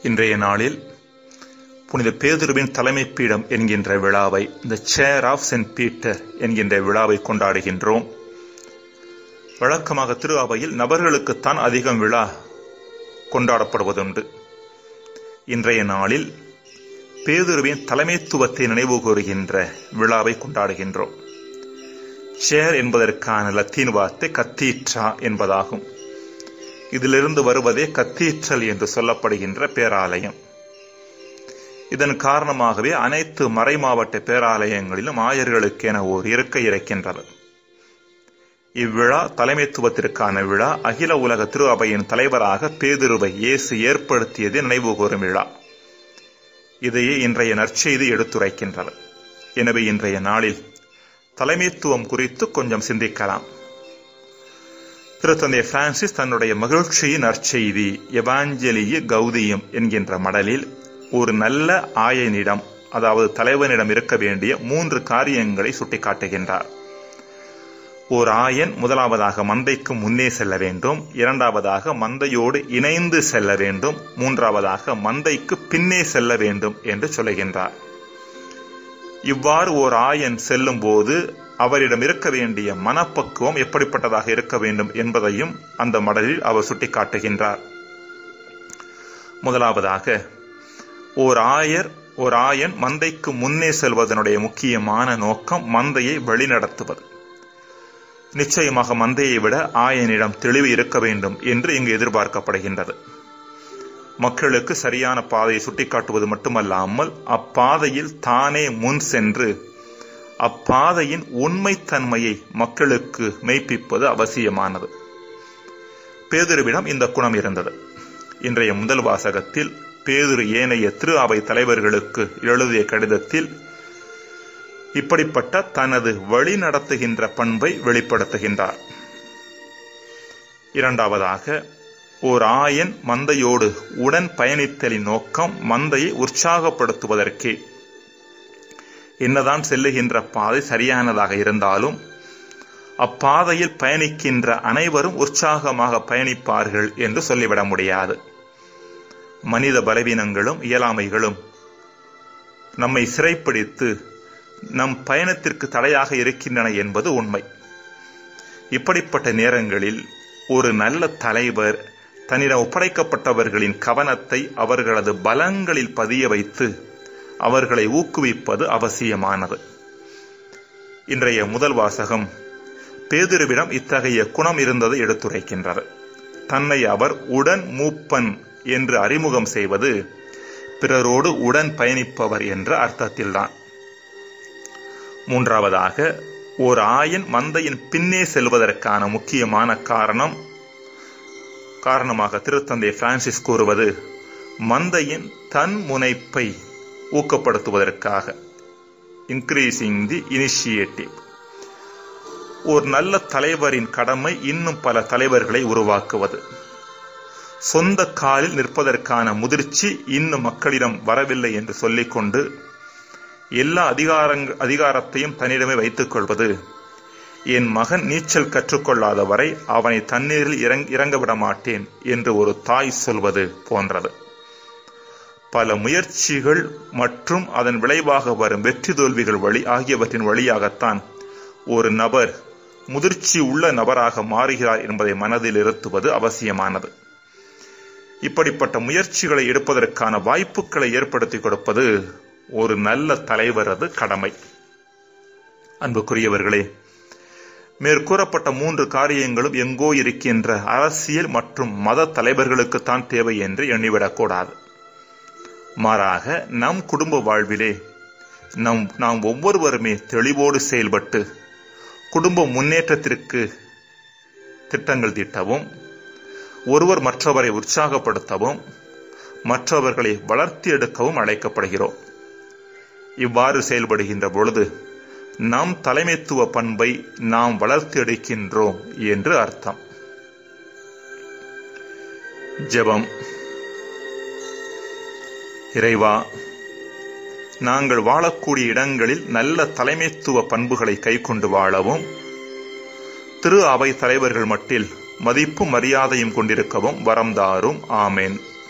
இன்றைய நாளில் புனித பேதுருவின் தலைமை பீடம் என்கின்ற விழாவை இந்த சேர் ஆஃப் சென்ட் பீட்டர் என்கின்ற விழாவை கொண்டாடுகின்றோம் வழக்கமாக திரு அவையில் நபர்களுக்குத்தான் அதிகம் விழா கொண்டாடப்படுவதுண்டு இன்றைய நாளில் பேதுருவின் தலைமைத்துவத்தை நினைவு கூறுகின்ற விழாவை கொண்டாடுகின்றோம் சேர் என்பதற்கான லத்தீன் வார்த்தை கத்தீட்ரா என்பதாகும் இதிலிருந்து வருவதே கத்தீட்ரல் என்று சொல்லப்படுகின்ற பேராலயம் இதன் காரணமாகவே அனைத்து மறைமாவட்ட பேராலயங்களிலும் ஆயர்களுக்கென ஓர் இருக்கை இருக்கின்றது இவ்விழா தலைமைத்துவத்திற்கான விழா அகில உலக திரு அவையின் தலைவராக பேதிருவை இயேசு ஏற்படுத்தியதை நினைவு கூறும் விழா இதையே இன்றைய நற்செய்தி எடுத்துரைக்கின்றது எனவே இன்றைய நாளில் தலைமைத்துவம் குறித்து கொஞ்சம் சிந்திக்கலாம் திருத்தந்தை பிரான்சிஸ் தன்னுடைய மகிழ்ச்சியின் நற்செய்தி எவாஞ்சலிய கௌதியம் என்கின்ற மடலில் ஒரு நல்ல ஆயனிடம் அதாவது தலைவனிடம் இருக்க வேண்டிய மூன்று காரியங்களை சுட்டிக்காட்டுகின்றார் ஓர் ஆயன் முதலாவதாக மந்தைக்கு முன்னே செல்ல வேண்டும் இரண்டாவதாக மந்தையோடு இணைந்து செல்ல வேண்டும் மூன்றாவதாக மந்தைக்கு பின்னே செல்ல வேண்டும் என்று சொல்லுகின்றார் இவ்வாறு ஓர் ஆயன் செல்லும் போது அவரிடம் இருக்க வேண்டிய மனப்பக்குவம் எப்படிப்பட்டதாக இருக்க வேண்டும் என்பதையும் அந்த மடலில் அவர் சுட்டிக்காட்டுகின்றார் முதலாவதாக ஓர் ஆயர் ஓர் ஆயன் மந்தைக்கு முன்னே செல்வதனுடைய முக்கியமான நோக்கம் மந்தையை வழிநடத்துவது நிச்சயமாக மந்தையை விட ஆயனிடம் தெளிவு இருக்க வேண்டும் என்று இங்கு எதிர்பார்க்கப்படுகின்றது மக்களுக்கு சரியான பாதையை சுட்டிக்காட்டுவது மட்டுமல்லாமல் அப்பாதையில் தானே முன் சென்று அப்பாதையின் உண்மைத்தன்மையை மக்களுக்கு மெய்ப்பிப்பது அவசியமானது பேதுருவிடம் இந்த குணம் இருந்தது இன்றைய முதல் வாசகத்தில் பேதுரு ஏனைய திரு அவை தலைவர்களுக்கு எழுதிய கடிதத்தில் இப்படிப்பட்ட தனது வழி நடத்துகின்ற பண்பை வெளிப்படுத்துகின்றார் இரண்டாவதாக ஓர் ஆயன் மந்தையோடு உடன் பயணித்தலின் நோக்கம் மந்தையை உற்சாகப்படுத்துவதற்கே என்னதான் செல்லுகின்ற பாதை சரியானதாக இருந்தாலும் அப்பாதையில் பயணிக்கின்ற அனைவரும் உற்சாகமாக பயணிப்பார்கள் என்று சொல்லிவிட முடியாது மனித பலவீனங்களும் இயலாமைகளும் நம்மை சிறைப்பிடித்து நம் பயணத்திற்கு தடையாக இருக்கின்றன என்பது உண்மை இப்படிப்பட்ட நேரங்களில் ஒரு நல்ல தலைவர் தன்னிடம் ஒப்படைக்கப்பட்டவர்களின் கவனத்தை அவர்களது பலங்களில் பதிய வைத்து அவர்களை ஊக்குவிப்பது அவசியமானது இன்றைய முதல் வாசகம் பேதுருவிடம் இத்தகைய குணம் இருந்ததை எடுத்துரைக்கின்றது தன்னை அவர் உடன் மூப்பன் என்று அறிமுகம் செய்வது பிறரோடு உடன் பயணிப்பவர் என்ற அர்த்தத்தில்தான் மூன்றாவதாக ஓர் ஆயன் மந்தையின் பின்னே செல்வதற்கான முக்கியமான காரணம் காரணமாக திருத்தந்தை பிரான்சிஸ் கூறுவது மந்தையின் தன் முனைப்பை ஊக்கப்படுத்துவதற்காக இன்க்ரீசிங் தி இனிஷியேட்டிவ் ஒரு நல்ல தலைவரின் கடமை இன்னும் பல தலைவர்களை உருவாக்குவது சொந்த காலில் நிற்பதற்கான முதிர்ச்சி இன்னும் மக்களிடம் வரவில்லை என்று சொல்லிக்கொண்டு எல்லா அதிகாரங் அதிகாரத்தையும் தன்னிடமே வைத்துக் கொள்வது என் மகன் நீச்சல் கற்றுக்கொள்ளாத வரை அவனை தண்ணீரில் இறங் இறங்க விட மாட்டேன் என்று ஒரு தாய் சொல்வது போன்றது பல முயற்சிகள் மற்றும் அதன் விளைவாக வரும் வெற்றி தோல்விகள் வழி ஆகியவற்றின் வழியாகத்தான் ஒரு நபர் முதிர்ச்சி உள்ள நபராக மாறுகிறார் என்பதை மனதில் இருத்துவது அவசியமானது இப்படிப்பட்ட முயற்சிகளை எடுப்பதற்கான வாய்ப்புகளை ஏற்படுத்தி கொடுப்பது ஒரு நல்ல தலைவரது கடமை அன்புக்குரியவர்களே மேற்கூறப்பட்ட மூன்று காரியங்களும் எங்கோ இருக்கின்ற அரசியல் மற்றும் மத தலைவர்களுக்குத்தான் தேவை என்று எண்ணிவிடக்கூடாது மாறாக நம் குடும்ப வாழ்விலே நம் நாம் ஒவ்வொருவருமே தெளிவோடு செயல்பட்டு குடும்ப முன்னேற்றத்திற்கு திட்டங்கள் தீட்டவும் ஒருவர் மற்றவரை உற்சாகப்படுத்தவும் மற்றவர்களை வளர்த்தி எடுக்கவும் அழைக்கப்படுகிறோம் இவ்வாறு செயல்படுகின்ற பொழுது நம் தலைமைத்துவ பண்பை நாம் வளர்த்து எடுக்கின்றோம் என்று அர்த்தம் ஜெபம் இறைவா நாங்கள் வாழக்கூடிய இடங்களில் நல்ல தலைமைத்துவ பண்புகளை கைக்கொண்டு வாழவும் திரு அவை தலைவர்கள் மட்டில் மதிப்பும் மரியாதையும் கொண்டிருக்கவும் வரம் தாரும் ஆமேன்